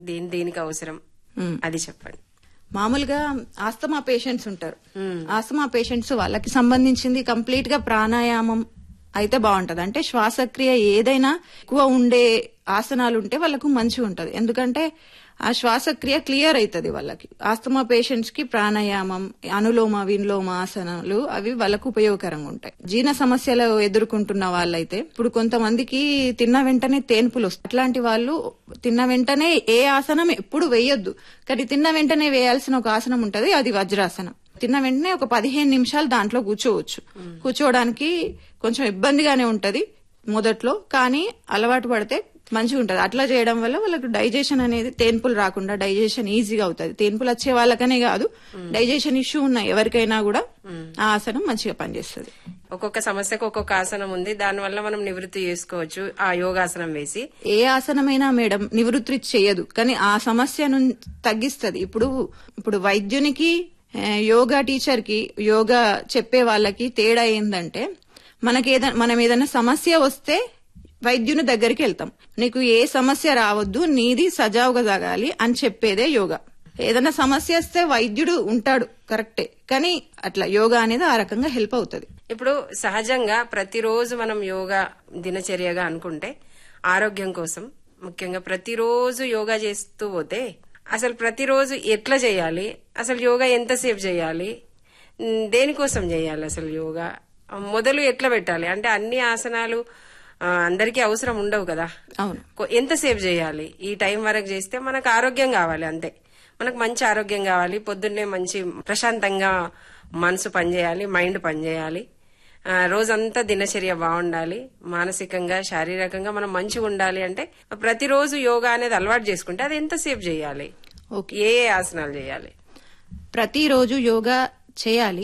దేని దేనికి అవసరం మ్మ్. అది చెప్పండి మామూలుగా ఆస్తమా పేషెంట్స్ ఉంటారు ఆస్తమా పేషెంట్స్ వాళ్ళకి సంబంధించింది కంప్లీట్ గా ప్రాణాయామం అయితే బాగుంటది అంటే శ్వాసక్రియ ఏదైనా ఎక్కువ ఉండే ఆసనాలు ఉంటే వాళ్ళకు మంచిగా ఉంటది ఎందుకంటే ఆ శ్వాసక్రియ క్లియర్ అవుతుంది వాళ్ళకి ఆస్తమా పేషెంట్స్ కి ప్రాణాయామం అనులోమ విలోమ ఆసనాలు అవి వాళ్ళకు ఉపయోగకరంగా ఉంటాయి జీర్ణ సమస్యలు ఎదుర్కొంటున్న వాళ్ళైతే ఇప్పుడు కొంతమందికి తిన్న వెంటనే తేన్పులు వస్తాయి అట్లాంటి వాళ్ళు తిన్న వెంటనే ఏ ఆసనం ఎప్పుడు వేయొద్దు కానీ తిన్న వెంటనే వేయాల్సిన ఒక ఆసనం ఉంటది అది వజ్రాసనం తిన్న వెంటనే ఒక పదిహేను నిమిషాలు దాంట్లో కూర్చోవచ్చు కూర్చోవడానికి కొంచెం ఇబ్బందిగానే ఉంటది మొదట్లో కానీ అలవాటు పడితే మంచిగా ఉంటది అట్లా చేయడం వల్ల వాళ్ళకు డైజెషన్ అనేది తేన్పులు రాకుండా డైజెషన్ ఈజీగా అవుతుంది తేన్పులు వచ్చే వాళ్ళకనే కాదు డైజెషన్ ఇష్యూ ఉన్న ఎవరికైనా కూడా ఆ ఆసనం మంచిగా పనిచేస్తుంది ఒక్కొక్క సమస్యకు ఒక్కొక్క ఆసనం ఉంది దానివల్ల మనం నివృత్తి చేసుకోవచ్చు ఆ యోగాసనం వేసి ఏ ఆసనమైనా మేడం నివృత్తి చేయదు కానీ ఆ సమస్యను తగ్గిస్తుంది ఇప్పుడు ఇప్పుడు వైద్యునికి ఆ, యోగా టీచర్ కి యోగా చెప్పే వాళ్ళకి తేడా ఏంటంటే మనకి ఏదైనా మనం ఏదైనా సమస్య వస్తే వైద్యుని దగ్గరికి వెళ్తాం నీకు ఏ సమస్య రావద్దు నీది సజావుగా జరగాలి అని చెప్పేదే యోగా ఏదైనా సమస్య వస్తే వైద్యుడు ఉంటాడు కరెక్టే కానీ అట్లా యోగా అనేది ఆ రకంగా హెల్ప్ అవుతుంది ఇప్పుడు సహజంగా ప్రతిరోజు మనం యోగా దినచర్యగా అనుకుంటే ఆరోగ్యం కోసం ముఖ్యంగా ప్రతిరోజు యోగా చేస్తూ పోతే అసలు ప్రతిరోజు ఎట్లా చేయాలి అసలు యోగా ఎంతసేపు చేయాలి ఉమ్, దేనికోసం చేయాలి అసలు యోగా మొదలు ఎట్లా పెట్టాలి అంటే అన్ని ఆసనాలు ఆ, అందరికీ అవసరం ఉండవు కదా అవును కొ- ఎంతసేపు చేయాలి ఈ టైం వరకు చేస్తే మనకు ఆరోగ్యం కావాలి అంతే మనకు మంచి ఆరోగ్యం కావాలి పొద్దున్నే మంచి ప్రశాంతంగా మనసు పనిచేయాలి మైండ్ పనిచేయాలి ఆ, రోజంతా దినచర్య బాగుండాలి మానసికంగా శారీరకంగా మనం మంచిగా ఉండాలి అంటే ప్రతిరోజు యోగా అనేది అలవాటు చేసుకుంటే అది ఎంతసేపు చేయాలి ఓకే ఏ ఏ ఆసనాలు చేయాలి ప్రతిరోజు యోగా చేయాలి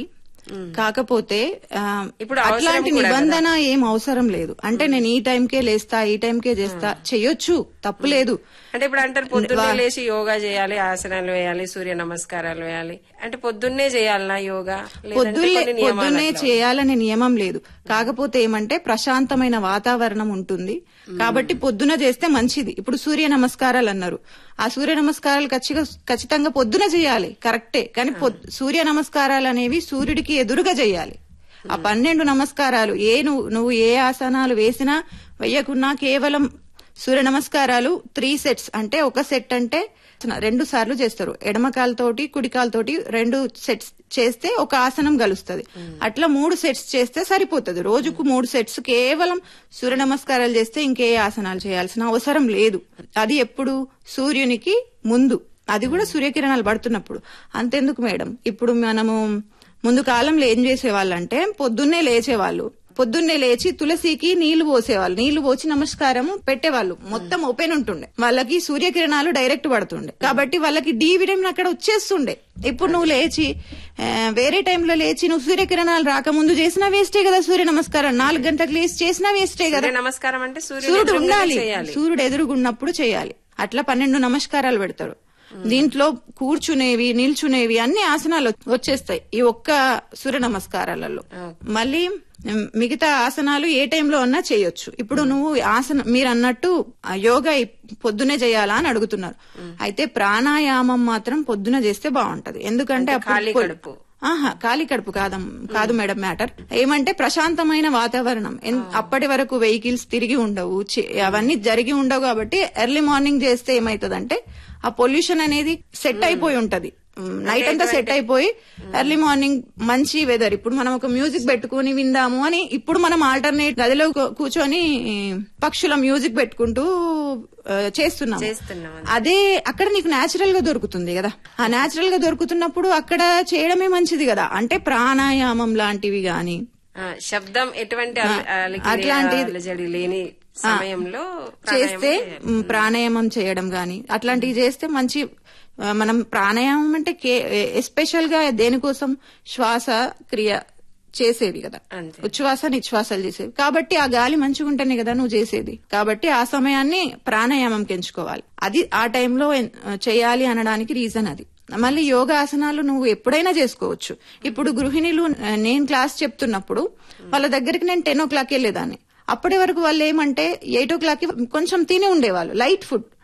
కాకపోతే ఆ, ఇప్పుడు అవసరం అట్లాంటి కూడా నిబంధన ఏం అవసరం లేదు అంటే నేను ఈ టైంకే లేస్తా ఈ టైంకే చేస్తా చెయ్యొచ్చు తప్పు లేదు అంటే ఇప్పుడు అంటారు పొద్దున్నే లేచి యోగా చేయాలి ఆసనాలు వేయాలి సూర్య నమస్కారాలు వేయాలి అంటే పొద్దున్నే చేయాలనా యోగా లేదంటే పొద్దున్నే కొన్ని నియమాలు పొద్దున్నే అట్లా? చేయాలనే నియమం లేదు కాకపోతే ఏమంటే ప్రశాంతమైన వాతావరణం ఉంటుంది కాబట్టి పొద్దున చేస్తే మంచిది ఇప్పుడు సూర్య నమస్కారాలు అన్నారు ఆ సూర్య నమస్కారాలు ఖచ్చితంగా ఖచ్చితంగా పొద్దున చేయాలి కరెక్టే కానీ పొద్- సూర్య నమస్కారాలు అనేవి సూర్యుడికి ఎదురుగా చేయాలి ఆ పన్నెండు నమస్కారాలు ఏ నువ్వు నువ్వు ఏ ఆసనాలు వేసినా వెయ్యకున్నా కేవలం సూర్య నమస్కారాలు త్రీ సెట్స్ అంటే ఒక సెట్ అంటే రెండు సార్లు చేస్తారు ఎడమ కాలుతోటి కుడి కాలుతోటి రెండు సెట్స్ చేస్తే ఒక ఆసనం గలుస్తుంది అట్లా మూడు సెట్స్ చేస్తే సరిపోతుంది రోజుకు మూడు సెట్స్ కేవలం సూర్య నమస్కారాలు చేస్తే ఇంకే ఆసనాలు చేయాల్సిన అవసరం లేదు అది ఎప్పుడు సూర్యునికి ముందు అది కూడా సూర్యకిరణాలు పడుతున్నప్పుడు అంతెందుకు మేడం ఇప్పుడు మనము ముందు కాలంలో ఏం చేసేవాళ్ళంటే పొద్దున్నే లేచేవాళ్ళు పొద్దున్నే లేచి తులసికి నీళ్లు పోసేవాళ్ళు నీళ్లు పోసి నమస్కారం పెట్టేవాళ్ళు మొత్తం ఓపెన్ ఉంటుండే వాళ్ళకి సూర్యకిరణాలు డైరెక్ట్ పడుతుండే కాబట్టి వాళ్ళకి డి విటమిన్ అక్కడ వచ్చేస్తుండే ఇప్పుడు నువ్వు లేచి ఆ, వేరే టైంలో లేచి నువ్వు సూర్యకిరణాలు రాకముందు చేసినా వేస్టే కదా సూర్య నమస్కారం నాలుగు గంటలకు లేచి చేసినా వేస్టే కదా సూర్య నమస్కారం అంటే సూర్యుడు సూర్యుడు ఎదురుగానే ఉండాలి చేయాలి సూర్యుడు ఎదురుగున్నప్పుడు చేయాలి అట్లా పన్నెండు నమస్కారాలు పెడతారు దీంట్లో కూర్చునేవి నిల్చునేవి అన్ని ఆసనాలు వచ్చేస్తాయి ఈ ఒక్క సూర్య నమస్కారాలలో మళ్ళీ ఉమ్, మిగతా ఆసనాలు ఏ టైంలో అన్నా చేయొచ్చు ఇప్పుడు నువ్వు ఆసన మీరు అన్నట్టు ఆ యోగా ఈ పొద్దునే చేయాలా అని అడుగుతున్నారు అయితే ప్రాణాయామం మాత్రం పొద్దున చేస్తే బాగుంటది ఎందుకంటే అప్పుడు ఖాళీ పొ- కడుపు. ఆహా ఖాళీ కడుపు కాదం కాదు మేడం మ్యాటర్ ఏమంటే ప్రశాంతమైన వాతావరణం ఎన్- అప్పటి వరకు వెహికల్స్ తిరిగి ఉండవు చే- అవన్నీ జరిగి ఉండవు కాబట్టి ఎర్లీ మార్నింగ్ చేస్తే ఏమైతుందంటే ఆ పొల్యూషన్ అనేది సెట్ అయిపోయి ఉంటది నైట్ అంతా సెట్ అయిపోయి ఎర్లీ మార్నింగ్ మంచి వెదర్ ఇప్పుడు మనం ఒక మ్యూజిక్ పెట్టుకుని విందాము అని ఇప్పుడు మనం ఆల్టర్నేట్ గదిలో కూ- కూర్చొని పక్షుల మ్యూజిక్ పెట్టుకుంటూ ఆ, చేస్తున్నాం చేస్తున్నాం అదే అక్కడ నీకు నేచురల్ గా దొరుకుతుంది కదా ఆ నేచురల్ గా దొరుకుతున్నప్పుడు అక్కడ చేయడమే మంచిది కదా అంటే ప్రాణాయామం లాంటివి గాని ఆ, శబ్దం ఎటువంటి అల- అలికిడి, అట్లాంటి- అలజడి లేని సమయంలో చేస్తే మ్, ప్రాణాయామం చేయడం గాని అట్లాంటివి చేస్తే మంచి ఆ, మనం ప్రాణాయామం అంటే ఎస్పెషల్ గా దేనికోసం శ్వాస క్రియ చేసేది కదా అంతే. ఉచ్ఛ్వాస నిశ్వాసాలు చేసేది కాబట్టి ఆ గాలి మంచిగా ఉంటేనే కదా నువ్వు చేసేది కాబట్టి ఆ సమయాన్ని ప్రాణాయామంకి ఎంచుకోవాలి అది ఆ టైంలో ఎన్- చేయాలి అనడానికి రీజన్ అది మళ్ళీ యోగా ఆసనాలు నువ్వు ఎప్పుడైనా చేసుకోవచ్చు ఇప్పుడు గృహిణులు ఆ, నేను క్లాస్ చెప్తున్నప్పుడు వాళ్ళ దగ్గరికి నేను టెన్ ఓ క్లాక్ వెళ్ళేదాన్ని అప్పటి వరకు వాళ్ళు ఏమంటే ఎయిట్ ఓ క్లాక్ కొంచెం తిని ఉండేవాళ్ళు లైట్ ఫుడ్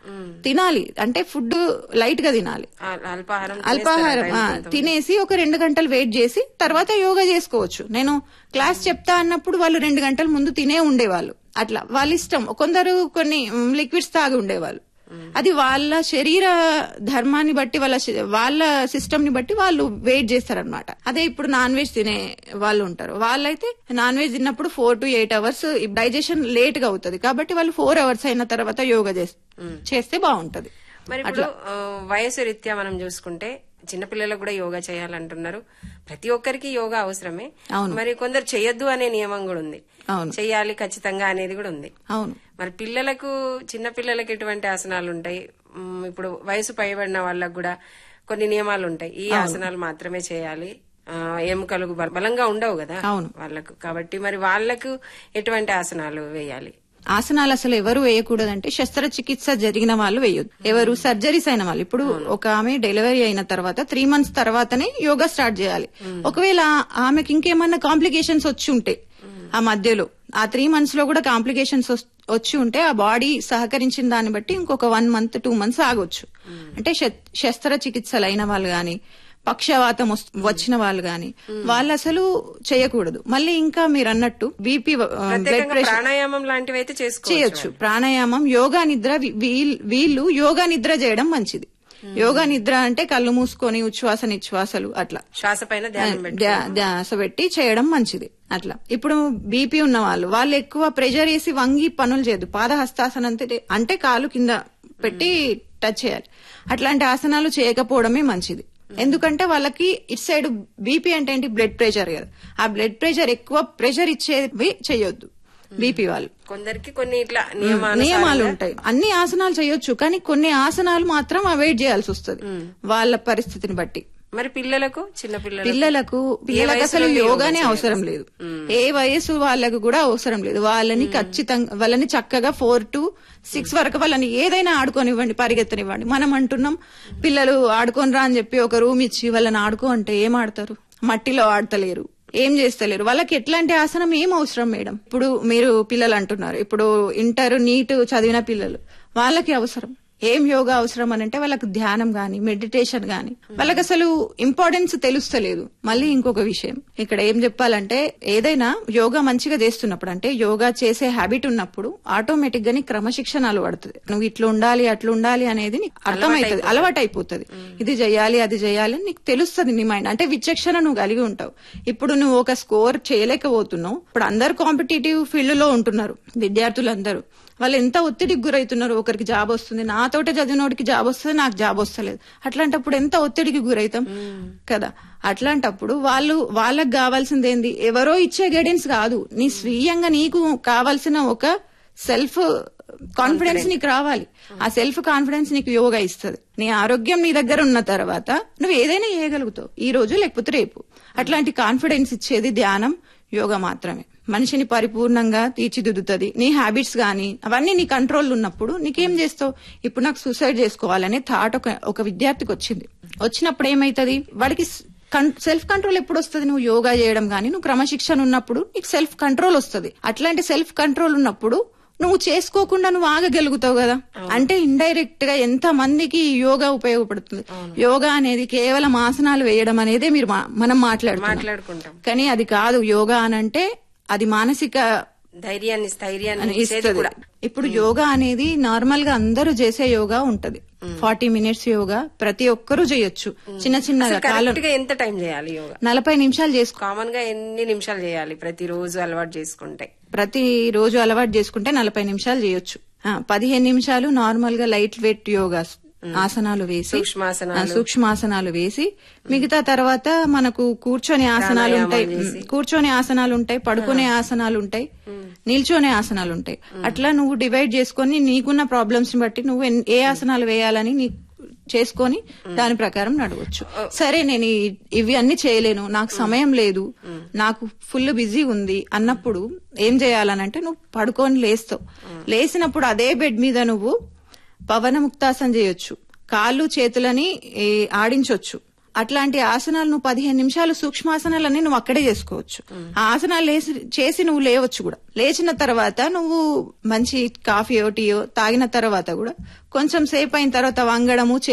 తినాలి అంటే ఫుడ్ లైట్ గా తినాలి ఆ- అల్పాహారం అల్పాహారం ఆ, తినేసి ఒక రెండు గంటలు వెయిట్ చేసి తర్వాత యోగా చేసుకోవచ్చు నేను క్లాస్ చెప్తా అన్నప్పుడు వాళ్ళు రెండు గంటల ముందు తినే ఉండేవాళ్ళు అట్లా వాళ్ళ ఇష్టం కొందరు కొన్ని లిక్విడ్స్ తాగి ఉండేవాళ్ళు అది వాళ్ళ శరీర ధర్మాన్ని బట్టి వాళ్ళ శ- వాళ్ళ సిస్టమ్ ని బట్టి వాళ్ళు వెయిట్ చేస్తారనమాట అదే ఇప్పుడు నాన్ వెజ్ తినే వాళ్ళు ఉంటారు వాళ్ళైతే నాన్ వెజ్ తిన్నప్పుడు four to eight hours digestion late గా అవుతుంది కాబట్టి వాళ్ళు ఫోర్ అవర్స్ అయిన తర్వాత యోగా చేస్- చేస్తే బాగుంటది మరి ఇప్పుడు ఆ, వయసు రీత్యా మనం చూసుకుంటే చిన్నపిల్లలకు కూడా యోగా చేయాలంటున్నారు ప్రతి ఒక్కరికి యోగా అవసరమే అవును. మరి కొందరు చేయొద్దు అనే నియమం కూడా ఉంది అవును చెయ్యాలి ఖచ్చితంగా అనేది కూడా ఉంది అవును మరి పిల్లలకు చిన్న పిల్లలకి ఎటువంటి ఆసనాలు ఉంటాయి మ్, ఇప్పుడు వయసు పైబడిన వాళ్ళకు కూడా కొన్ని నియమాలు ఉంటాయి ఈ ఆసనాలు మాత్రమే చేయాలి ఆ, ఎముకలు బల- బలంగా ఉండవు కదా అవును. వాళ్ళకు కాబట్టి మరి వాళ్ళకు ఎటువంటి ఆసనాలు వేయాలి ఆసనాలు అసలు ఎవరు వేయకూడదంటే శస్త్రచికిత్స జరిగిన వాళ్ళు వేయొద్దు ఎవరు సర్జరీస్ అయిన వాళ్ళు ఇప్పుడు ఒక ఆమె డెలివరీ అయిన తర్వాత త్రీ మంత్స్ తర్వాతనే యోగా స్టార్ట్ చేయాలి ఒకవేళ ఆమెకి ఇంకేమన్నా కాంప్లికేషన్స్ వచ్చి ఉంటే ఆ మధ్యలో ఆ త్రీ మంత్స్ లో కూడా కాంప్లికేషన్స్ వచ్చి ఉంటే ఆ బాడీ సహకరించిన దాన్ని బట్టి ఇంకొక వన్ మంత్ టూ మంత్స్ ఆగొచ్చు అంటే శ- శస్త్రచికిత్సలు అయిన వాళ్ళు గాని పక్షవాతం వస్- వచ్చిన వాళ్ళు గాని వాళ్ళు అసలు చేయకూడదు మళ్ళీ ఇంకా మీరు అన్నట్టు బీపీ బ్లడ్ ప్రత్యేకంగా ప్రెషర్ ప్రాణాయామం లాంటివి అయితే చేసుకోవచ్చు చేయొచ్చు ప్రాణాయామం యోగా నిద్ర వీ- వీల్- వీళ్ళు యోగా నిద్ర చేయడం మంచిది యోగా నిద్ర అంటే కళ్ళు మూసుకొని ఉచ్ఛ్వాస నిశ్వాసలు అట్లా శ్వాస పైన ధ్యానం పెట్టి ధ్యా- ధ్యాస పెట్టి చేయడం మంచిది అట్లా ఇప్పుడు బీపీ ఉన్న వాళ్ళు వాళ్ళు ఎక్కువ ప్రెషర్ వేసి వంగి పనులు చేయదు పాదహస్తాసనం అంటే అంటే కాలు కింద పెట్టి టచ్ చేయాలి అట్లాంటి ఆసనాలు చేయకపోవడమే మంచిది ఎందుకంటే వాళ్ళకి ఇటు సైడ్ బీపీ అంటే ఏంటి బ్లడ్ ప్రెషర్ కదా ఆ బ్లడ్ ప్రెషర్ ఎక్కువ ప్రెషర్ ఇచ్చేవి చేయొద్దు బీపీ వాళ్ళు కొందరికి కొన్ని ఇట్లా నియమాలు నియమాలు ఉంటాయి అన్ని ఆసనాలు చేయొచ్చు కానీ కొన్ని ఆసనాలు మాత్రం అవాయిడ్ చేయాల్సి వస్తుంది వాళ్ళ పరిస్థితిని బట్టి మరి పిల్లలకు చిన్న పిల్లలకు పిల్లలకు పిల్లలకు అసలు యోగానే అవసరం లేదు ఏ వయసు వాళ్ళకు కూడా అవసరం లేదు వాళ్ళని ఖచ్చితంగా వాళ్ళని చక్కగా ఫోర్ టు సిక్స్ వరకు వాళ్ళని ఏదైనా ఆడుకోనివ్వండి పరిగెత్తనివ్వండి మనం అంటున్నాం పిల్లలు ఆడుకోనరా అని చెప్పి ఒక రూమ్ ఇచ్చి వాళ్ళని ఆడుకో అంటే ఏం ఆడతారు మట్టిలో ఆడతలేరు ఏం చేస్తలేరు వాళ్ళకి ఎట్లాంటి ఆసనం ఏం అవసరం మేడం ఇప్పుడు మీరు పిల్లలు అంటున్నారు ఇప్పుడు ఇంటర్ నీట్ చదివిన పిల్లలు వాళ్ళకి అవసరం ఏం యోగా అవసరం అని అంటే వాళ్ళకి ధ్యానం గాని మెడిటేషన్ గాని వాళ్ళకి అసలు ఇంపార్టెన్స్ తెలుస్తలేదు మళ్ళీ ఇంకొక విషయం ఇక్కడ ఏం చెప్పాలంటే ఏదైనా యోగా మంచిగా చేస్తున్నప్పుడు అంటే యోగా చేసే హ్యాబిట్ ఉన్నప్పుడు ఆటోమేటిక్ గా నీకు క్రమశిక్షణ అలవడుతుంది నువ్వు ఇట్లా ఉండాలి అట్లా ఉండాలి అనేది నీకు అర్థమవుతుంది అలవాటు అయిపోతుంది ఇది చేయాలి అది చేయాలి అని నీకు తెలుస్తుంది నీ మైండ్ అంటే విచక్షణ నువ్వు కలిగి ఉంటావు ఇప్పుడు నువ్వు ఒక స్కోర్ చేయలేకపోతున్నావు ఇప్పుడు అందరు కాంపిటేటివ్ ఫీల్డ్ లో ఉంటున్నారు విద్యార్థులందరూ వాళ్ళు ఎంత ఒత్తిడికి గురవుతున్నారు ఒకరికి జాబ్ వస్తుంది నాతోటే చదివినోడికి జాబ్ వస్తుంది నాకు జాబ్ వస్తలేదు అట్లాంటప్పుడు ఎంత ఒత్తిడికి గురైతాం కదా అట్లాంటప్పుడు వాళ్ళు వాళ్ళకి కావాల్సింది ఏంది ఎవరో ఇచ్చే గైడెన్స్ కాదు నీ స్వీయంగా నీకు కావాల్సిన ఒక సెల్ఫ్ కాన్ఫిడెన్స్ నీకు రావాలి ఆ సెల్ఫ్ కాన్ఫిడెన్స్ నీకు యోగా ఇస్తుంది నీ ఆరోగ్యం నీ దగ్గర ఉన్న తర్వాత నువ్వు ఏదైనా చేయగలుగుతావు ఈ రోజు లేకపోతే రేపు అట్లాంటి కాన్ఫిడెన్స్ ఇచ్చేది ధ్యానం యోగా మాత్రమే మనిషిని పరిపూర్ణంగా తీర్చిదిద్దుతుంది నీ హ్యాబిట్స్ గాని అవన్నీ నీ కంట్రోల్ ఉన్నప్పుడు నీకేం చేస్తావు ఇప్పుడు నాకు సూసైడ్ చేసుకోవాలనే థాట్ ఒక ఒక విద్యార్థికి వచ్చింది వచ్చినప్పుడు ఏమైతుంది వాడికి సెల్ఫ్ కంట్రోల్ ఎప్పుడు వస్తుంది నువ్వు యోగా చేయడం గానీ నువ్వు క్రమశిక్షణ ఉన్నప్పుడు నీకు సెల్ఫ్ కంట్రోల్ వస్తుంది అట్లాంటి సెల్ఫ్ కంట్రోల్ ఉన్నప్పుడు నువ్వు చేసుకోకుండా నువ్వు ఆగగలుగుతావు కదా అంటే ఇండైరెక్ట్ గా ఎంత మందికి ఈ యోగా ఉపయోగపడుతుంది యోగా అనేది కేవలం ఆసనాలు వేయడం అనేదే మీరు మా- మనం మాట్లాడుతున్నాం మాట్లాడుకుంటాం కానీ అది కాదు యోగా అనంటే అది మానసిక ధైర్యాన్ని స్థైర్యాన్ని అని ఇచ్చేది ఇస్తుంది కూడా ఇప్పుడు యోగా అనేది నార్మల్ గా అందరూ చేసే యోగా ఉంటది ఫార్టీ మినిట్స్ యోగా ప్రతి ఒక్కరూ చేయొచ్చు చిన్న చిన్నగా కాలం కరెక్ట్ గా ఎంత టైం చేయాలి యోగా నలభై నిమిషాలు చేసుకో కామన్ గా ఎన్ని నిమిషాలు చేయాలి ప్రతిరోజు అలవాటు చేసుకుంటే ప్రతి రోజు అలవాటు చేసుకుంటే నలభై నిమిషాలు చేయొచ్చు ఆ, పదిహేను నిమిషాలు నార్మల్ గా లైట్ వెయిట్ యోగా ఆసనాలు వేసి సూక్ష్మాసనాలు. ఆ, సూక్ష్మాసనాలు వేసి మిగతా తర్వాత మనకు కూర్చొని ఆసనాలు ఉంటాయి ఉమ్, కూర్చొని ఆసనాలు ఉంటాయి పడుకునే ఆసనాలు ఉంటాయి నిల్చొనే ఆసనాలు ఉంటాయి అట్లా నువ్వు డివైడ్ చేసుకొని నీకున్న ప్రాబ్లమ్స్ ని బట్టి నువ్వు ఎన్- ఏ ఆసనాలు వేయాలని నీ చేసుకొని దాని ప్రకారం నడవచ్చు సరే నేను ఈ- ఇవి అన్ని చేయలేను నాకు సమయం లేదు నాకు ఫుల్ బిజీ ఉంది అన్నప్పుడు ఏం చేయాలనంటే నువ్వు పడుకొని లేస్తావు లేసినప్పుడు అదే బెడ్ మీద నువ్వు పవన ముక్తాసనం చేయొచ్చు కాళ్ళు చేతులని ఏ, ఆడించొచ్చు అట్లాంటి ఆసనాలు నువ్వు పదిహేను నిమిషాలు సూక్ష్మాసనాలన్నీ నువ్వు అక్కడే చేసుకోవచ్చు ఆ ఆసనాలు లేసి చేసి నువ్వు లేవచ్చు కూడా లేచిన తర్వాత నువ్వు మంచి కాఫీయో టీయో తాగిన తర్వాత కూడా కొంచెం సేపు అయిన తర్వాత వంగడము